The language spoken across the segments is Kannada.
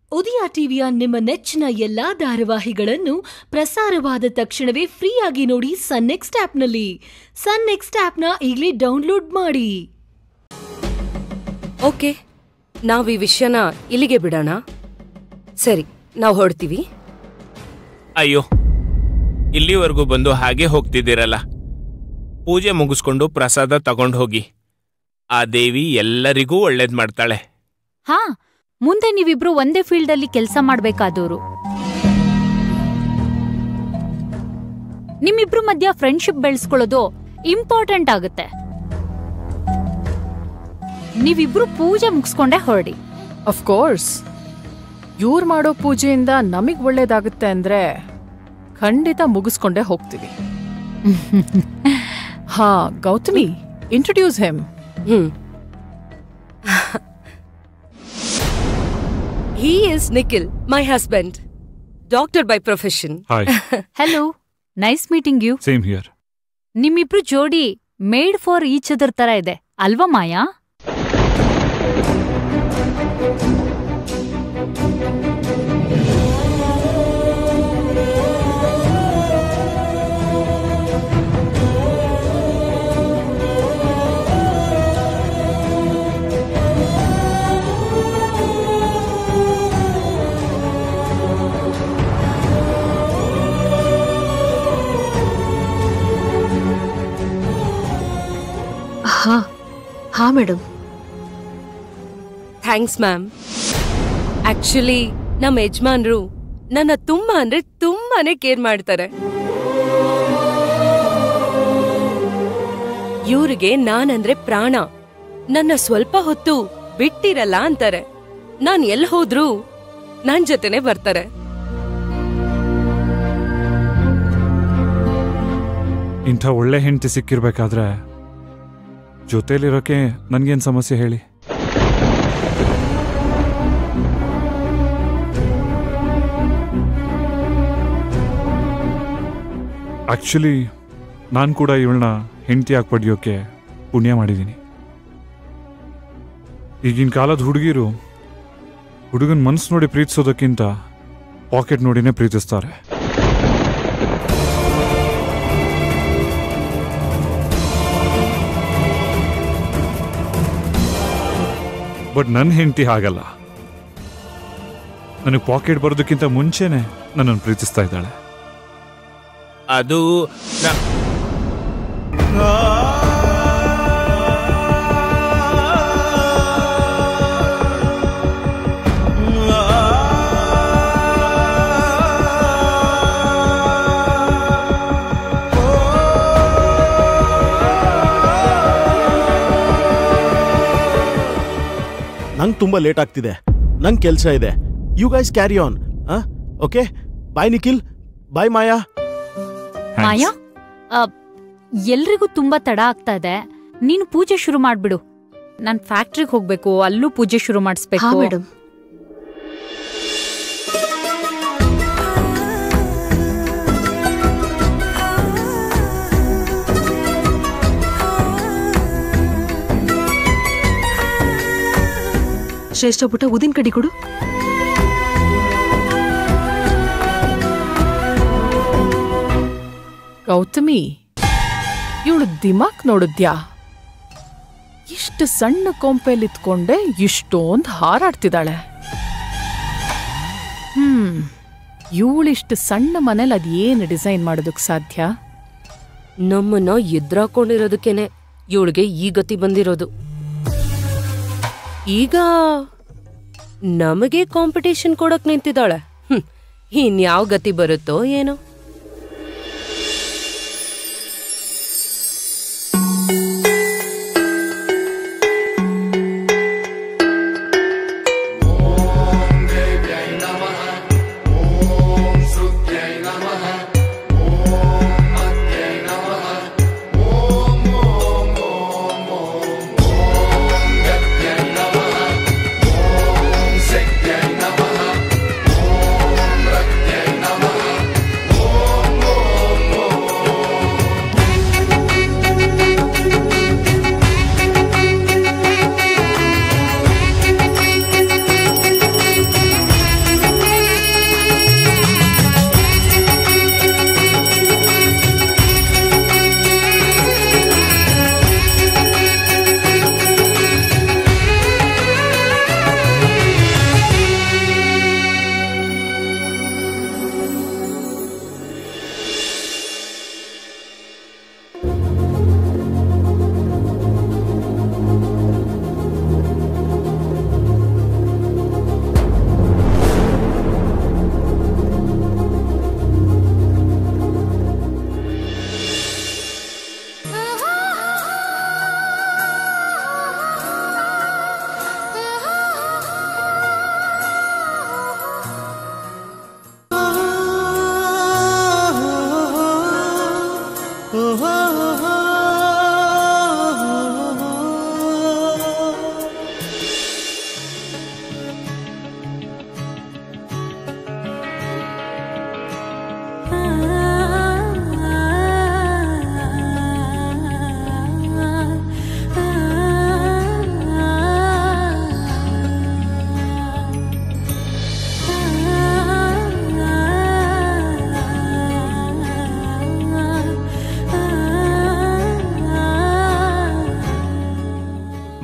ಉದಯ ಟಿವಿಯ ನಿಮ್ಮ ನೆಚ್ಚಿನ ಎಲ್ಲಾ ಧಾರಾವಾಹಿಗಳನ್ನು ಪ್ರಸಾರವಾದ ತಕ್ಷಣವೇ ಫ್ರೀಯಾಗಿ ನೋಡಿ ಸನ್ ನೆಕ್ಸ್ಟ್ ಆಪ್ನಲ್ಲಿ ಸನ್ ನೆಕ್ಸ್ಟ್ ಆಪ್ನ ಈಗಲೇ ಡೌನ್ಲೋಡ್ ಮಾಡಿ ಓಕೆ ನಾವ್ ಈ ವಿಷಯನ ಇಲ್ಲಿಗೆ ಬಿಡೋಣ ಸರಿ ನಾವು ಹೊರಡ್ತೀವಿ ಅಯ್ಯೋ ಇಲ್ಲಿವರೆಗೂ ಬಂದು ಹಾಗೆ ಹೋಗ್ತಿದ್ದೀರಲ್ಲ ಪೂಜೆ ಮುಗಿಸ್ಕೊಂಡು ಪ್ರಸಾದ ತಗೊಂಡು ಹೋಗಿ ಆ ದೇವಿ ಎಲ್ಲರಿಗೂ ಒಳ್ಳೇದ್ ಮಾಡ್ತಾಳೆ ಹಾ ಮುಂದೆ ನೀವಿಬ್ರು ಒಂದೇ ಫೀಲ್ಡ್ ಅಲ್ಲಿ ಕೆಲಸ ಮಾಡ್ಬೇಕಾದವ್ರು ನಿಮ್ಮಿಬ್ರು ಮಧ್ಯ ಫ್ರೆಂಡ್ಶಿಪ್ ಬೆಳೆಸ್ಕೊಳ್ಳೋದು ಇಂಪಾರ್ಟೆಂಟ್ ಆಗುತ್ತೆ ನೀವಿಬ್ರು ಪೂಜೆ ಮುಗಿಸ್ಕೊಂಡೆ ಹೊರಡಿ ಅಫ್ಕೋರ್ಸ್ ಇವ್ರು ಮಾಡೋ ಪೂಜೆಯಿಂದ ನಮಗ್ ಒಳ್ಳೇದಾಗುತ್ತೆ ಅಂದ್ರೆ ಖಂಡಿತ ಮುಗಿಸ್ಕೊಂಡೇ ಹೋಗ್ತೀವಿ ಹಾ Gautami introduce him hmm he is Nikhil my husband doctor by profession Hi, hello nice meeting you same here. ನಿಮ್ಮಿಬ್ರು ಜೋಡಿ ಮೇಡ್ ಫಾರ್ ಈಚ್ ಅದರ್ ತರ ಇದೆ ಅಲ್ವಾ ಮಾಯಾ ಹಾ ಹಾ ಮೇಡಮ್ ಥ್ಯಾಂಕ್ಸ್ ಮ್ಯಾಮ್ ಆಕ್ಚುಲಿ ನಮ್ಮ ಯಜಮಾನ್ರು ನನ್ನ ತುಂಬಾ ಅಂದ್ರೆ ತುಂಬಾನೇ ಕೇರ್ ಮಾಡ್ತಾರೆ ಇವ್ರಿಗೆ ನಾನಂದ್ರೆ ಪ್ರಾಣ ನನ್ನ ಸ್ವಲ್ಪ ಹೊತ್ತು ಬಿಟ್ಟಿರಲ್ಲ ಅಂತಾರೆ ನಾನ್ ಎಲ್ ಹೋದ್ರೂ ನನ್ ಜೊತೆನೆ ಬರ್ತಾರೆ ಇಂಥ ಒಳ್ಳೆ ಹೆಂಡತಿ ಸಿಕ್ಕಿರ್ಬೇಕಾದ್ರೆ ಜೊತೆಲಿರೋಕೆ ನನ್ಗೇನ್ ಸಮಸ್ಯೆ ಹೇಳಿ ಆಕ್ಚುಲಿ ನಾನು ಕೂಡ ಇವಳನ್ನ ಹೆಂಡತಿಯಾಗಿ ಪಡೆಯೋಕೆ ಪುಣ್ಯ ಮಾಡಿದ್ದೀನಿ ಈಗಿನ ಕಾಲದ ಹುಡುಗಿರು ಹುಡುಗನ ಮನ್ಸು ನೋಡಿ ಪ್ರೀತಿಸೋದಕ್ಕಿಂತ ಪಾಕೆಟ್ ನೋಡಿನೇ ಪ್ರೀತಿಸ್ತಾರೆ ಬಟ್ ನನ್ನ ಹೆಂಡತಿ ಹಾಗಲ್ಲ ನನಗೆ ಪಾಕೆಟ್ ಬರೋದಕ್ಕಿಂತ ಮುಂಚೆನೆ ನನ್ನನ್ನು ಪ್ರೀತಿಸ್ತಾ ಇದ್ದಾಳೆ ಅದು ನ- ನಂಗೆ ತುಂಬ ಲೇಟ್ ಆಗ್ತಿದೆ ನಂಗೆ ಕೆಲಸ ಇದೆ you guys carry on okay bye Nikhil bye Maya Thanks. Maya ಆ, ಎಲ್ರಿಗೂ ತುಂಬಾ ತಡ ಆಗ್ತಾ ಇದೆ ನೀನು ಪೂಜೆ ಶುರು ಮಾಡ್ಬಿಡು ನಾನ್ ಫ್ಯಾಕ್ಟ್ರಿಗೆ ಹೋಗ್ಬೇಕು ಅಲ್ಲೂ ಪೂಜೆ ಶುರು ಹಾ ಮಾಡಿಸ್ಬೇಕು ಮೇಡಮ್ ಶ್ರೇಷ್ಠ ಪುಟ ಉದಿನ ಕಡಿ ಕೊಡು ಗೌತಮಿ ಇವಳು ದಿಮಾಕ್ ನೋಡಿದ್ಯಾ ಇಷ್ಟು ಸಣ್ಣ ಕೊಂಪೆಲಿತ್ಕೊಂಡೆ ಇಷ್ಟೊಂದ್ ಹಾರಾಡ್ತಿದ್ದಾಳೆ ಹ್ಮ್ ಇವಳಿಷ್ಟು ಸಣ್ಣ ಮನೇಲಿ ಅದೇನು ಡಿಸೈನ್ ಮಾಡೋದಕ್ ಸಾಧ್ಯ ನಮ್ಮನ್ನ ಎದ್ರಾಕೊಂಡಿರೋದಕ್ಕೇನೆ ಇವಳಿಗೆ ಈ ಗತಿ ಬಂದಿರೋದು ಈಗ ನಮಗೆ ಕಾಂಪಿಟೇಷನ್ ಕೊಡಕ್ ನಿಂತಿದ್ದಾಳೆ ಹ್ಮ್ ಇನ್ಯಾವ ಗತಿ ಬರುತ್ತೋ ಏನೋ ಓಂ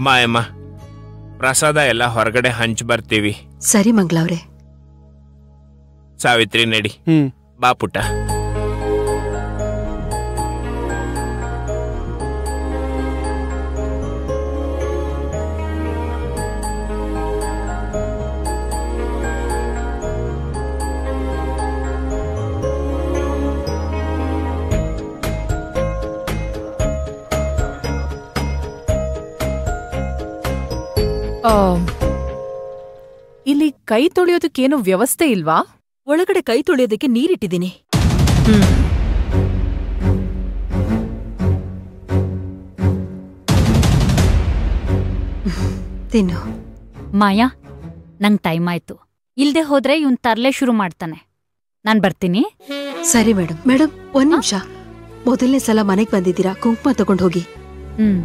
ಮಾಯಮ್ಮ ಪ್ರಸಾದ ಎಲ್ಲ ಹೊರಗಡೆ ಹಂಚ್ ಬರ್ತೀವಿ ಸರಿ ಮಂಗ್ಲವ್ರೆ ಸಾವಿತ್ರಿ ನಡಿ ಹ್ಮ್ ಬಾ ಪುಟ್ಟ ಆ, ಇಲ್ಲಿ ಕೈ ತೊಳೆಯೋದಕ್ಕೇನು ವ್ಯವಸ್ಥೆ ಇಲ್ವಾ ಒಳಗಡೆ ಕೈ ತೊಳೆಯೋದಕ್ಕೆ ನೀರಿಟ್ಟಿದ್ದೀನಿ ತಿನ್ನು ಮಾಯಾ ನಂಗ್ ಟೈಮ್ ಆಯ್ತು ಇಲ್ದೆ ಹೋದ್ರೆ ಇವ್ನ್ ತರ್ಲೆ ಶುರು ಮಾಡ್ತಾನೆ ನಾನ್ ಬರ್ತೀನಿ ಸರಿ ಮೇಡಮ್ ಮೇಡಮ್ ಒಂದ್ ನಿಮಿಷ ಮೊದಲನೇ ಸಲ ಮನೆಗ್ ಬಂದಿದ್ದೀರಾ ಕುಂಕುಮ ತಗೊಂಡ್ ಹೋಗಿ ಹ್ಮ್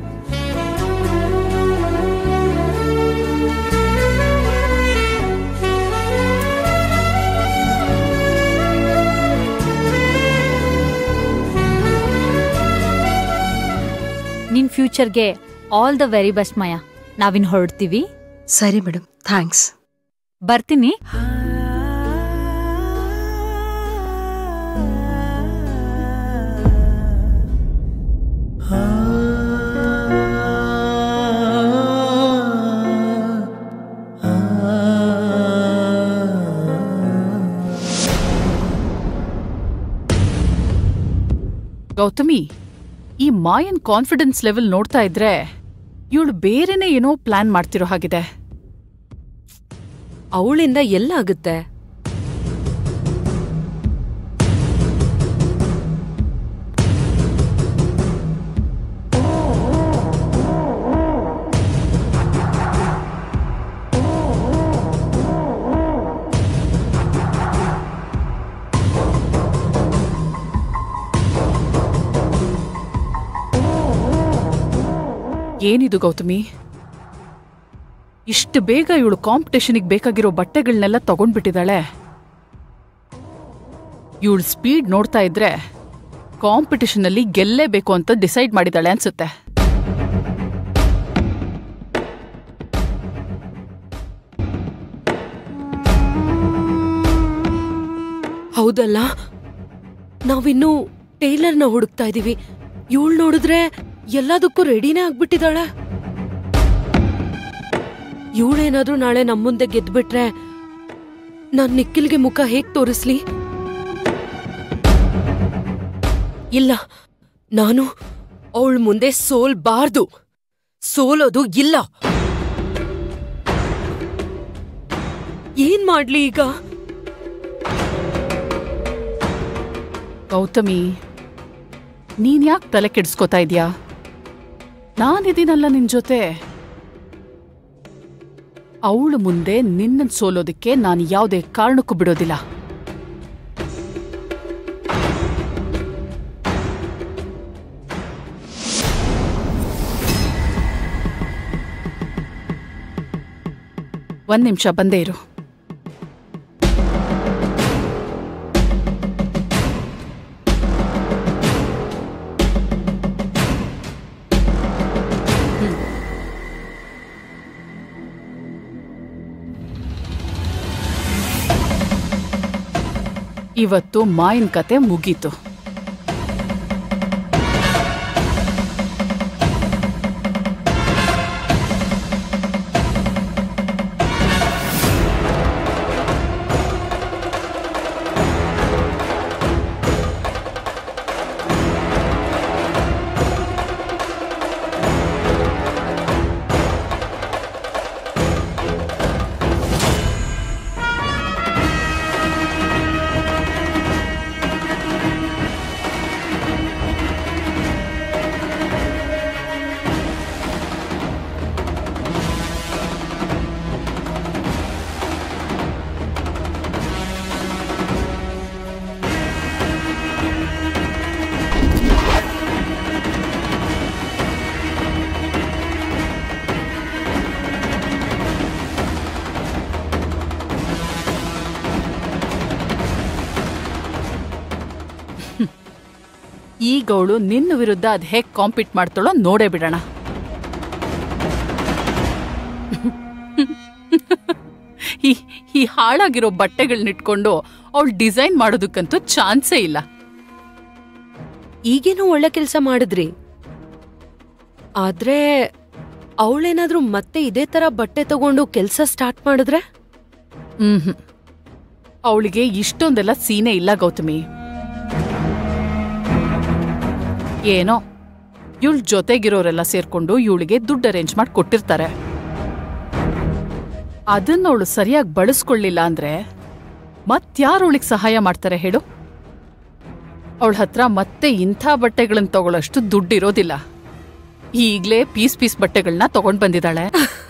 ನಿನ್ ಫ್ಯೂಚರ್ಗೆ all the very best Maya ನಾವಿನ್ ಹೊರಡ್ತೀವಿ ಸರಿ ಮೇಡಮ್ ಥ್ಯಾಂಕ್ಸ್ ಬರ್ತೀನಿ ಗೌತಮಿ ಈ ಮಾಯನ್ ಕಾನ್ಫಿಡೆನ್ಸ್ ಲೆವೆಲ್ ನೋಡ್ತಾ ಇದ್ರೆ ಇವಳು ಬೇರೆನೇ ಏನೋ ಪ್ಲಾನ್ ಮಾಡ್ತಿರೋ ಹಾಗಿದೆ ಅವಳಿಂದ ಎಲ್ಲ ಆಗುತ್ತೆ ಏನಿದು ಗೌತಮಿ ಇಷ್ಟು ಬೇಗ ಇವಳು ಕಾಂಪಿಟೇಷನ್ಗೆ ಬೇಕಾಗಿರೋ ಬಟ್ಟೆಗಳನ್ನೆಲ್ಲ ತಗೊಂಡ್ಬಿಟ್ಟಿದ್ದಾಳೆ ಇವಳು ಸ್ಪೀಡ್ ನೋಡ್ತಾ ಇದ್ರೆ ಕಾಂಪಿಟಿಷನಲ್ಲಿ ಗೆಲ್ಲೇಬೇಕು ಅಂತ ಡಿಸೈಡ್ ಮಾಡಿದಾಳೆ ಅನ್ಸುತ್ತೆ ಹೌದಲ್ಲ ನಾವಿನ್ನೂ ಟೈಲರ್ನ ಹುಡುಕ್ತಾ ಇದೀವಿ ಇವಳು ನೋಡಿದ್ರೆ ಎಲ್ಲದಕ್ಕೂ ರೆಡಿನೇ ಆಗ್ಬಿಟ್ಟಿದಾಳೆ ಇವಳೇನಾದ್ರೂ ನಾಳೆ ನಮ್ಮ ಮುಂದೆ ಗೆದ್ಬಿಟ್ರೆ ನಾನ್ ನಿಖಿಲ್ಗೆ ಮುಖ ಹೇಗ್ ತೋರಿಸ್ಲಿ ಇಲ್ಲ ನಾನು ಅವಳ ಮುಂದೆ ಸೋಲ್ಬಾರ್ದು ಸೋಲೋದು ಇಲ್ಲ ಏನ್ ಮಾಡ್ಲಿ ಈಗ ಗೌತಮಿ ನೀನ್ ಯಾಕೆ ತಲೆ ಕೆಡಿಸ್ಕೋತಾ ಇದ್ಯಾ ನಾನಿದ್ದೀನಲ್ಲ ನಿನ್ ಜೊತೆ ಅವಳು ಮುಂದೆ ನಿನ್ನ ಸೋಲೋದಕ್ಕೆ ನಾನು ಯಾವುದೇ ಕಾರಣಕ್ಕೂ ಬಿಡೋದಿಲ್ಲ ಒಂದ್ ನಿಮಿಷ ಬಂದೇ ಇರು ಇವತ್ತು ಮಾಯನ್ ಕತೆ ಮುಗೀತು ಈಗ ಅವಳು ನಿನ್ನ ವಿರುದ್ಧ ಅದ್ ಹೇಗ್ ಕಾಂಪೀಟ್ ಮಾಡ್ತಾಳೋ ನೋಡೇ ಬಿಡೋಣ ಈ ಈ ಹಾಳಾಗಿರೋ ಬಟ್ಟೆಗಳನ್ನಿಟ್ಕೊಂಡು ಅವಳು ಡಿಸೈನ್ ಮಾಡೋದಕ್ಕಂತೂ ಚಾನ್ಸೇ ಇಲ್ಲ ಈಗೇನೋ ಒಳ್ಳೆ ಕೆಲಸ ಮಾಡಿದ್ರಿ ಆದ್ರೆ ಅವಳೇನಾದ್ರೂ ಮತ್ತೆ ಇದೇ ತರ ಬಟ್ಟೆ ತಗೊಂಡು ಕೆಲ್ಸ ಸ್ಟಾರ್ಟ್ ಮಾಡಿದ್ರೆ ಹ್ಮ್ ಅವಳಿಗೆ ಇಷ್ಟೊಂದೆಲ್ಲ ಸೀನೆ ಇಲ್ಲ ಗೌತಮಿ ಏನೋ ಇವಳ ಜೊತೆಗಿರೋರೆಲ್ಲ ಸೇರ್ಕೊಂಡು ಇವಳಿಗೆ ದುಡ್ಡು ಅರೇಂಜ್ ಮಾಡಿ ಕೊಟ್ಟಿರ್ತಾರೆ ಅದನ್ನ ಅವಳು ಸರಿಯಾಗಿ ಬಳಸ್ಕೊಳ್ಳಿಲ್ಲ ಅಂದ್ರೆ ಮತ್ಯಾರು ಅವಳಿಗೆ ಸಹಾಯ ಮಾಡ್ತಾರೆ ಹೇಳು ಅವಳ ಹತ್ರ ಮತ್ತೆ ಇಂಥ ಬಟ್ಟೆಗಳನ್ನ ತಗೊಳ್ಳೋಷ್ಟು ದುಡ್ಡಿರೋದಿಲ್ಲ ಈಗ್ಲೇ ಪೀಸ್ ಪೀಸ್ ಬಟ್ಟೆಗಳನ್ನ ತಗೊಂಡ್ ಬಂದಿದ್ದಾಳೆ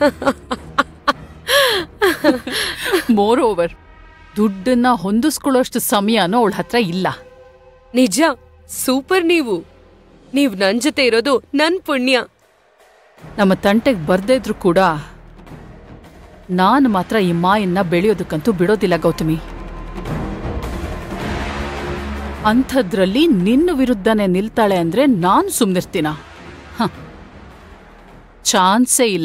ಮೋರ್ ಓವರ್ ದುಡ್ಡನ್ನ ಹೊಂದಿಸ್ಕೊಳ್ಳೋಷ್ಟು ಸಮಯನೂ ಅವಳ ಹತ್ರ ಇಲ್ಲ ನಿಜ ಸೂಪರ್ ನೀವು ನೀವ್ ನನ್ ಜೊತೆ ಇರೋದು ನನ್ ಪುಣ್ಯ ನಮ್ಮ ತಂಟೆಗೆ ಬರ್ದೇ ಇದ್ರು ಕೂಡ ನಾನು ಮಾತ್ರ ಈ ಮಾಯನ್ನ ಬೆಳೆಯೋದಕ್ಕಂತೂ ಬಿಡೋದಿಲ್ಲ ಗೌತಮಿ ಅಂಥದ್ರಲ್ಲಿ ನಿನ್ನ ವಿರುದ್ಧನೇ ನಿಲ್ತಾಳೆ ಅಂದ್ರೆ ನಾನು ಸುಮ್ನಿರ್ತೀನ ಹ. ಚಾನ್ಸೇ ಇಲ್ಲ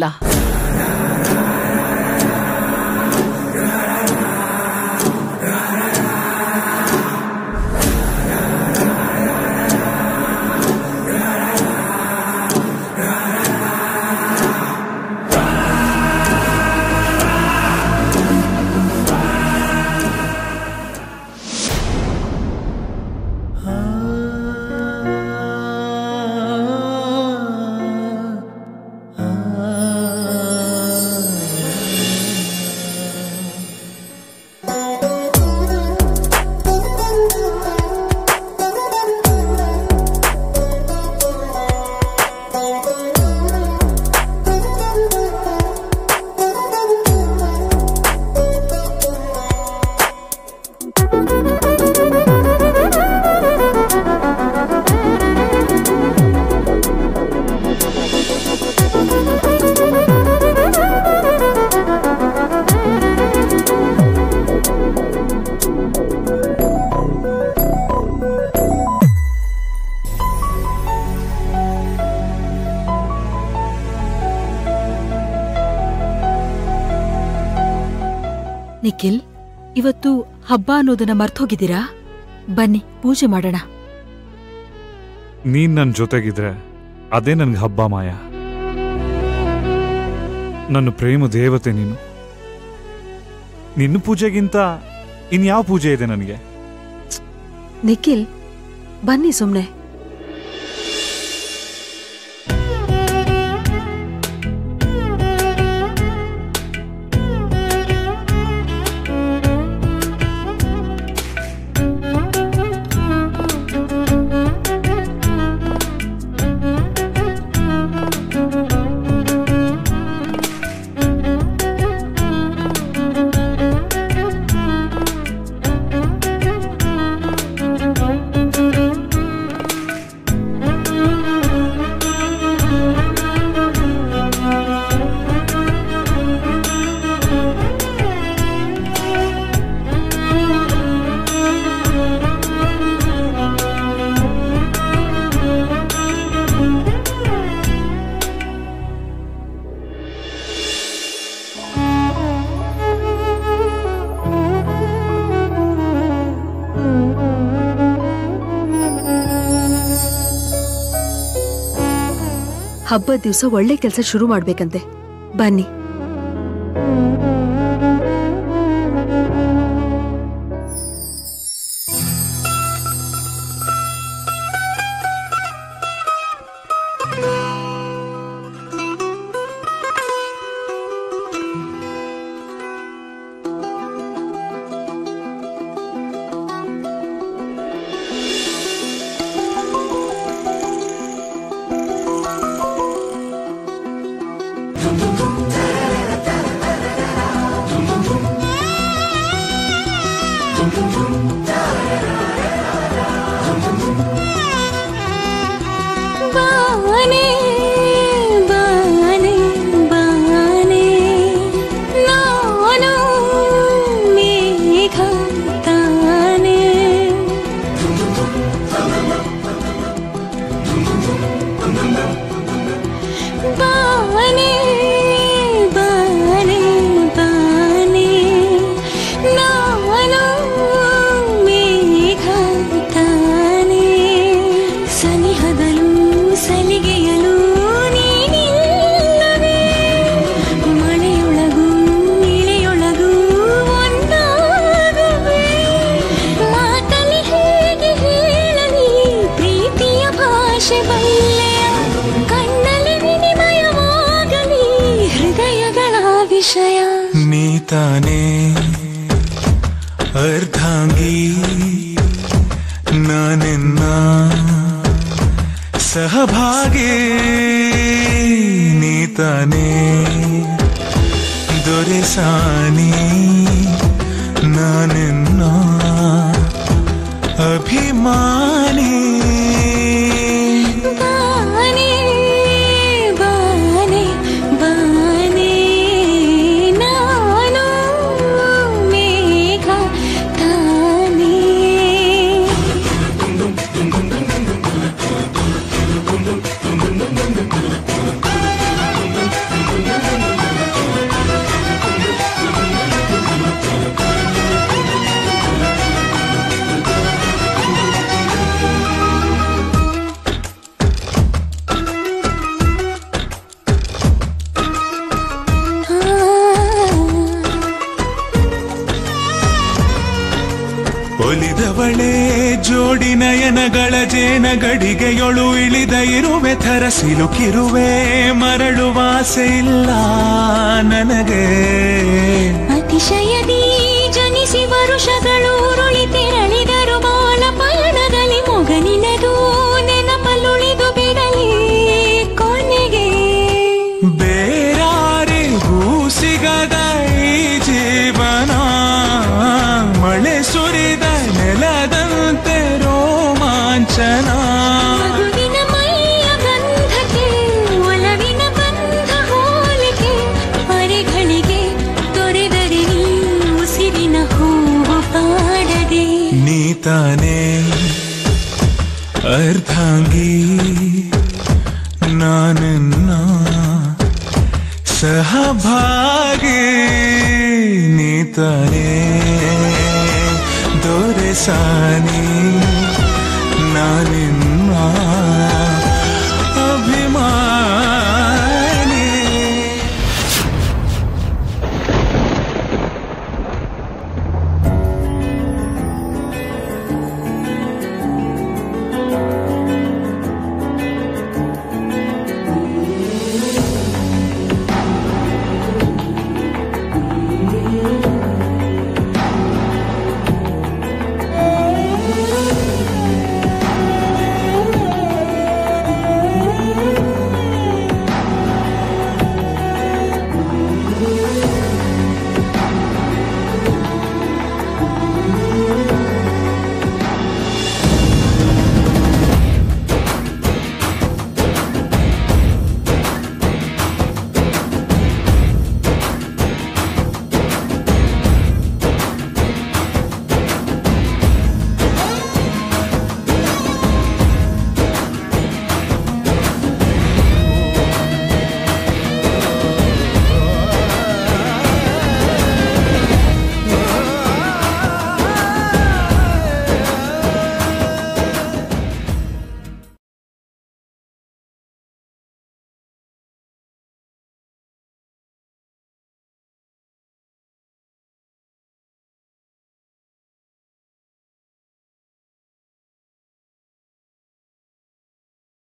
ನಿಖಿಲ್ ಇವತ್ತು ಹಬ್ಬ ಅನ್ನೋದನ್ನ ಮರ್ತೋಗಿದ್ದೀರಾ ಬನ್ನಿ ಪೂಜೆ ಮಾಡೋಣ ನೀನ್ ನನ್ನ ಜೊತೆಗಿದ್ರೆ ಅದೇ ನನ್ಗೆ ಹಬ್ಬ ಮಾಯ ನನ್ನ ಪ್ರೇಮ ದೇವತೆ ನೀನು ನಿನ್ನ ಪೂಜೆಗಿಂತ ಇನ್ಯಾವ ಪೂಜೆ ಇದೆ ನನಗೆ ನಿಖಿಲ್ ಬನ್ನಿ ಸುಮ್ನೆ ಹಬ್ಬದ ದಿವಸ ಒಳ್ಳೆ ಕೆಲಸ ಶುರು ಮಾಡ್ಬೇಕಂತೆ ಬನ್ನಿ ಬಾನೆ ಬಾನೆ ಬಾನೆ ನಾನು ಮೇಘ ತಾನೆ ಬಾನೆ ಬಾನೆ ಬಾನೆ ತಾನೇ ಅರ್ಧಾಂಗಿ ನಾನೆನ್ನ ಸಹಭಾಗಿ ನೀ ತಾನೇ ದೊರೆಸಾನಿ ನಾನೆನ್ನ ಅಭಿಮಾನಿ ಬಾನೆ ಬಾನೆ ಬಾನೆ ನಾನು ಮೇಘ ತಾನೇ ಒಲಿದವಳೆ ಜೋಡಿ ನಯನಗಳ ಜೇನ ಗಡಿಗೆಯೊಳು ಇಳಿದ ಇರುವೆ ಥರ ಸಿಲುಕಿರುವೆ ಮರಳುವ ಆಸೆ ಇಲ್ಲ ನನಗೆ ಅತಿಶಯದಿ ಜನಿಸಿ ವರುಷಗಳು ಉರುಳಿ ತೆರಳಿದರು ಬಾಳ ಪಯಣದಲ್ಲಿ ಮೊಗನಿನದು ನೆನಪಲುಳಿದು ಬಿಡಲಿ ಕೊನೆಗೆ ಬೇರಾರಿಗೂ ಸಿಗದ ಈ ಜೀವನ ಮಳೆ ಸುರಿದ ನೆಲದಂತೆ ರೋಮಾಂಚನ ಮಗುವಿನ ಮೈಯ ಗಂಧಕ್ಕೆ ಒಲವಿನ ಬಂಧ ಹೋಲಿಕೆ ಮರೆಗಳಿಗೆ ತೊರೆದರೆ ನೀ ಉಸಿರಿನ ಹೂವು ಪಾಡದೆ ನೀ ತಾನೇ ಅರ್ಧಾಂಗಿ ನಾನನ್ನ ಸಹಭಾಗಿ ನೀ ತಾನೇ ದೊರೆಸಾನಿ ನಾನಿನ್ನ